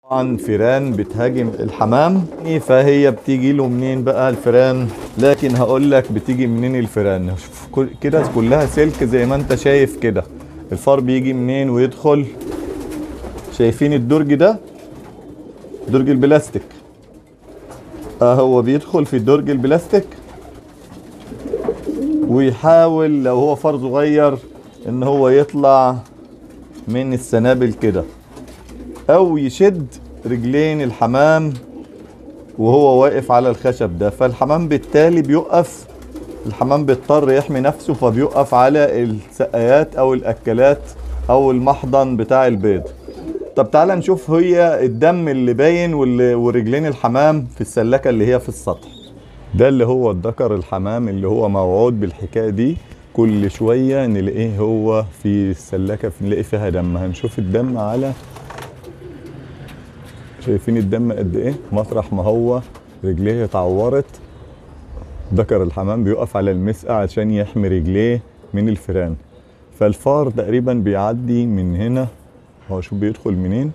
طبعا فيران بتهاجم الحمام فهي بتيجي له منين بقى الفيران لكن هقول لك بتيجي منين الفيران شوف كل- كده كلها سلك زي ما انت شايف كده الفار بيجي منين ويدخل شايفين الدرج ده درج البلاستيك اه هو بيدخل في درج البلاستيك ويحاول لو هو فار صغير ان هو يطلع من السنابل كده او يشد رجلين الحمام وهو واقف على الخشب ده فالحمام بالتالي بيقف الحمام بيضطر يحمي نفسه فبيقف على السقايات او الاكلات او المحضن بتاع البيض طب تعالى نشوف هي الدم اللي باين واللي- ورجلين الحمام في السلكه اللي هي في السطح ده اللي هو الذكر الحمام اللي هو موعود بالحكايه دي كل شويه نلاقيه هو في السلكه نلاقي فيها دم هنشوف الدم على شايفين الدم قد ايه مطرح ما هو رجليه اتعورت ذكر الحمام بيقف على المسقى عشان يحمي رجليه من الفيران فالفار تقريبا بيعدي من هنا هو شوف بيدخل منين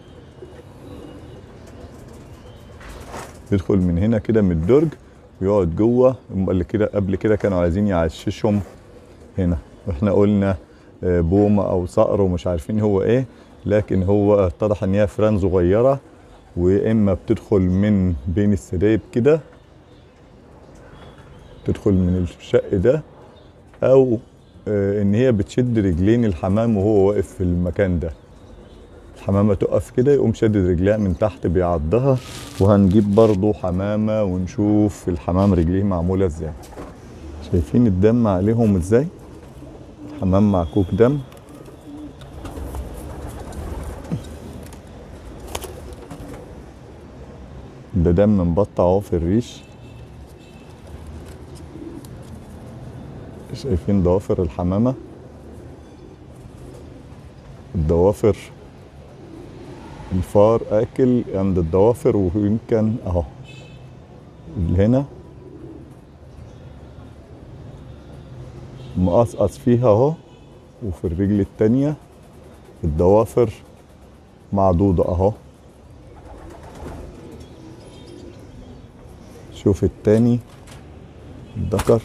يدخل من هنا كده من الدرج ويقعد جوه اللي كده قبل كده كانوا عايزين يعششهم هنا واحنا قلنا آه، بومه او صقر ومش عارفين هو ايه لكن هو اتضح ان هي فران صغيره واما بتدخل من بين السدايب كده تدخل من الشق ده او آه، ان هي بتشد رجلين الحمام وهو واقف في المكان ده الحمامة تقف كده يقوم شدد رجليها من تحت بيعضها وهنجيب برضو حمامة ونشوف الحمام رجليه معمولة ازاي شايفين الدم عليهم ازاي حمام معكوك دم ده دم مبطع اهو في الريش شايفين ضوافر الحمامة الضوافر الفار اكل عند الضوافر ويمكن اهو اللي هنا مقصقص فيها اهو وفي الرجل التانية الضوافر معضوضة اهو شوف التاني الذكر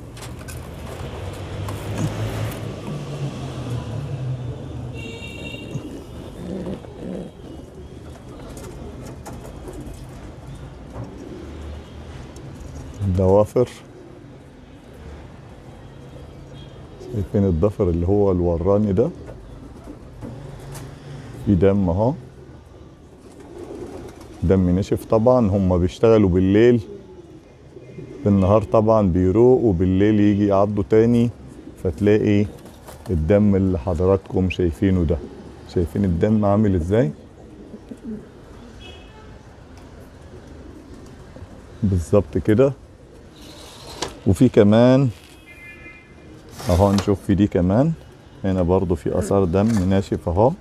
الضوافر شايفين الضفر اللي هو الوراني ده في دم اهو دم نشف طبعا هم بيشتغلوا بالليل بالنهار طبعا بيروق وبالليل يجي يعضوا تاني فتلاقي الدم اللي حضراتكم شايفينه ده شايفين الدم عامل ازاي بالظبط كده وفي كمان اهو نشوف في دي كمان هنا برضو في اثار دم ناشف اهو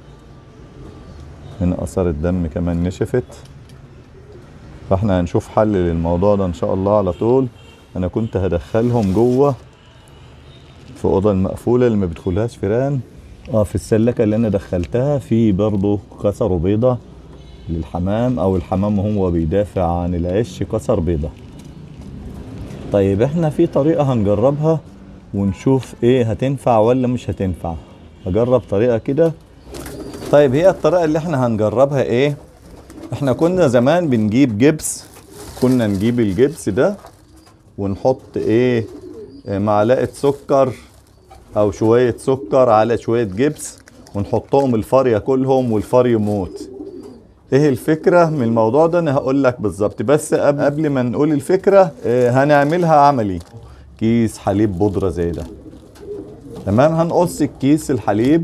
هنا اثار الدم كمان نشفت فاحنا هنشوف حل للموضوع ده ان شاء الله على طول انا كنت هدخلهم جوه في اوضه المقفوله اللي ما بيدخلهاش فيران اه في السلكه اللي انا دخلتها في برضو كسروا بيضه للحمام او الحمام وهو بيدافع عن العش كسر بيضه طيب احنا في طريقة هنجربها ونشوف ايه هتنفع ولا مش هتنفع هجرب طريقة كده طيب هي الطريقة اللي احنا هنجربها ايه احنا كنا زمان بنجيب جبس كنا نجيب الجبس ده ونحط ايه آه، معلقة سكر او شوية سكر على شوية جبس ونحطهم الفار ياكلهم والفار يموت ايه الفكرة من الموضوع ده انا هقول لك بالظبط بس قبل, قبل ما نقول الفكرة آه، هنعملها عملي كيس حليب بودرة زي ده تمام هنقص الكيس الحليب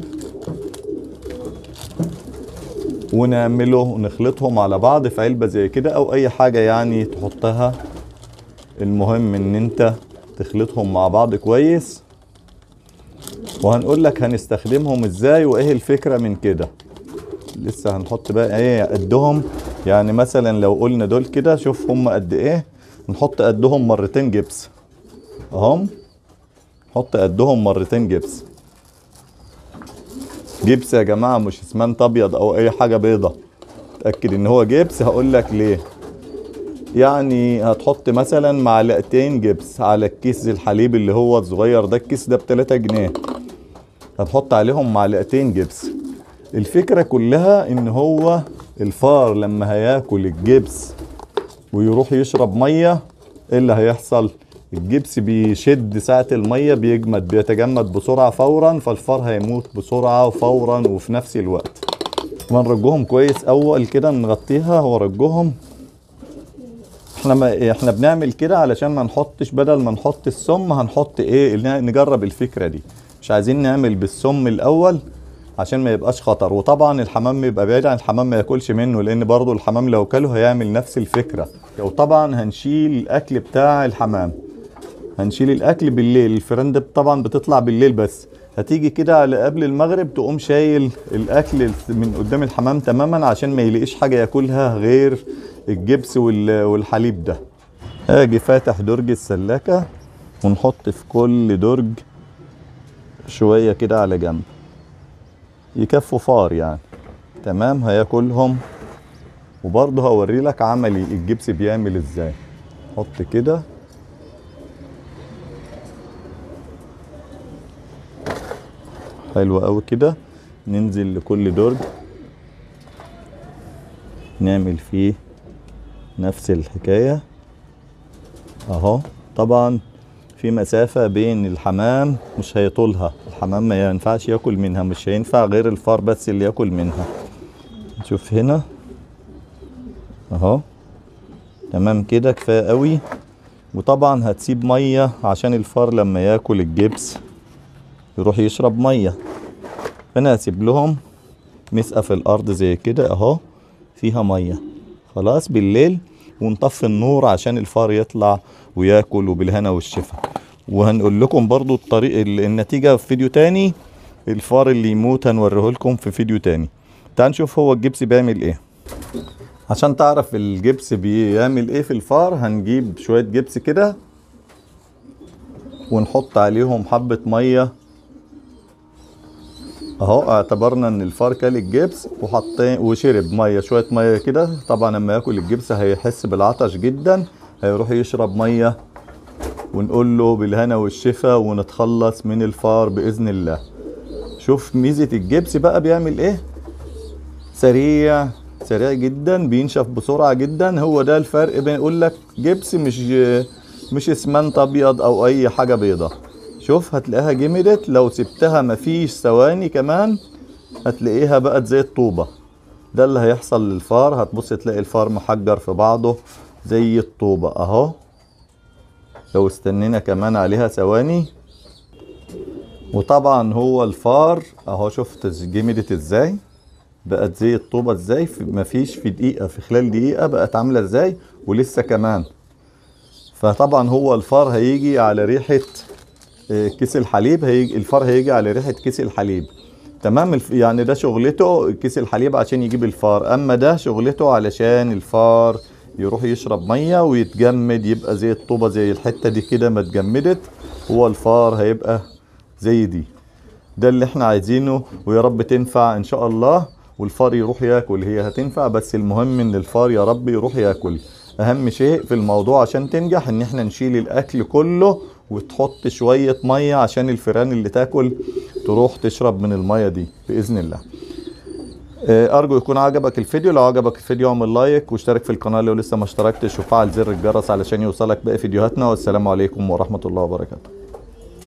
ونعمله ونخلطهم على بعض في علبة زي كده او اي حاجة يعني تحطها المهم ان انت تخلطهم مع بعض كويس وهنقول لك هنستخدمهم ازاي وايه الفكرة من كده لسه هنحط بقى ايه قدهم يعني مثلا لو قلنا دول كده شوف هم قد ايه نحط قدهم مرتين جبس اهم نحط قدهم مرتين جبس جبس يا جماعة مش اسمنت ابيض او اي حاجة بيضة تاكد ان هو جبس هقول لك ليه يعني هتحط مثلا معلقتين جبس على الكيس الحليب اللي هو الصغير ده الكيس ده بتلاتة جنيه هتحط عليهم معلقتين جبس الفكرة كلها ان هو الفار لما هياكل الجبس ويروح يشرب مية ايه اللي هيحصل الجبس بيشد ساعة المية بيجمد بيتجمد بسرعة فورا فالفار هيموت بسرعة وفورا وفي نفس الوقت ونرجهم كويس اول كده نغطيها ورجهم احنا ما احنا بنعمل كده علشان ما نحطش بدل ما نحط السم هنحط ايه ن- نجرب الفكره دي مش عايزين نعمل بالسم الاول عشان ما يبقاش خطر وطبعا الحمام يبقى بعيد عن الحمام ما ياكلش منه لان برضو الحمام لو كله هيعمل نفس الفكره وطبعا هنشيل الاكل بتاع الحمام هنشيل الاكل بالليل الفيران ده طبعا بتطلع بالليل بس هتيجي كده على قبل المغرب تقوم شايل الاكل من قدام الحمام تماما عشان ما يلاقيش حاجه ياكلها غير الجبس وال- والحليب ده هاجي فاتح درج السلاكه ونحط في كل درج شويه كده على جنب يكفوا فار يعني تمام هياكلهم وبرضه هوري لك عملي الجبس بيعمل ازاي حط كده حلو قوي كده ننزل لكل درج نعمل فيه نفس الحكاية اهو طبعا في مسافة بين الحمام مش هيطولها الحمام ما ينفعش ياكل منها مش هينفع غير الفار بس اللي ياكل منها نشوف هنا اهو تمام كده كفاية قوي وطبعا هتسيب مية عشان الفار لما ياكل الجبس يروح يشرب ميه فانا هسيب لهم مسقه في الارض زي كده اهو فيها ميه خلاص بالليل ونطفي النور عشان الفار يطلع وياكل وبالهنا والشفا وهنقول لكم برضو الطريق ال- النتيجه في فيديو تاني الفار اللي يموت هنوريه لكم في فيديو تاني تعال نشوف هو الجبس بيعمل ايه عشان تعرف الجبس بيعمل ايه في الفار هنجيب شويه جبس كده ونحط عليهم حبه ميه اهو اعتبرنا ان الفار كل الجبس وحطين وشرب ميه شويه ميه كده طبعا لما ياكل الجبس هيحس بالعطش جدا هيروح يشرب ميه ونقول له بالهنا والشفا ونتخلص من الفار باذن الله شوف ميزه الجبس بقى بيعمل ايه سريع سريع جدا بينشف بسرعه جدا هو ده الفرق بين يقول لك جبس مش مش اسمنت ابيض او اي حاجه بيضه شوف هتلاقيها جمدت لو سبتها مفيش ثواني كمان هتلاقيها بقت زي الطوبة ده اللي هيحصل للفار هتبص تلاقي الفار محجر في بعضه زي الطوبة اهو لو استنينا كمان عليها ثواني وطبعا هو الفار اهو شفت جمدت ازاي بقت زي الطوبة ازاي في مفيش في دقيقة في خلال دقيقة بقت عاملة ازاي ولسه كمان فطبعا هو الفار هيجي على ريحة آه، كيس الحليب هيجي الفار هيجي على ريحة كيس الحليب تمام الف- يعني ده شغلته كيس الحليب عشان يجيب الفار اما ده شغلته علشان الفار يروح يشرب ميه ويتجمد يبقى زي الطوبه زي الحته دي كده ما اتجمدت هو الفار هيبقى زي دي ده اللي احنا عايزينه ويا رب تنفع ان شاء الله والفار يروح ياكل هي هتنفع بس المهم ان الفار يا رب يروح ياكل اهم شيء في الموضوع عشان تنجح ان احنا نشيل الاكل كله وتحط شوية مية عشان الفيران اللي تاكل تروح تشرب من المية دي بإذن الله آه، ارجو يكون عجبك الفيديو لو عجبك الفيديو اعمل لايك واشترك في القناة لو لسه ما اشتركتش وفعل زر الجرس علشان يوصلك باقي فيديوهاتنا والسلام عليكم ورحمة الله وبركاته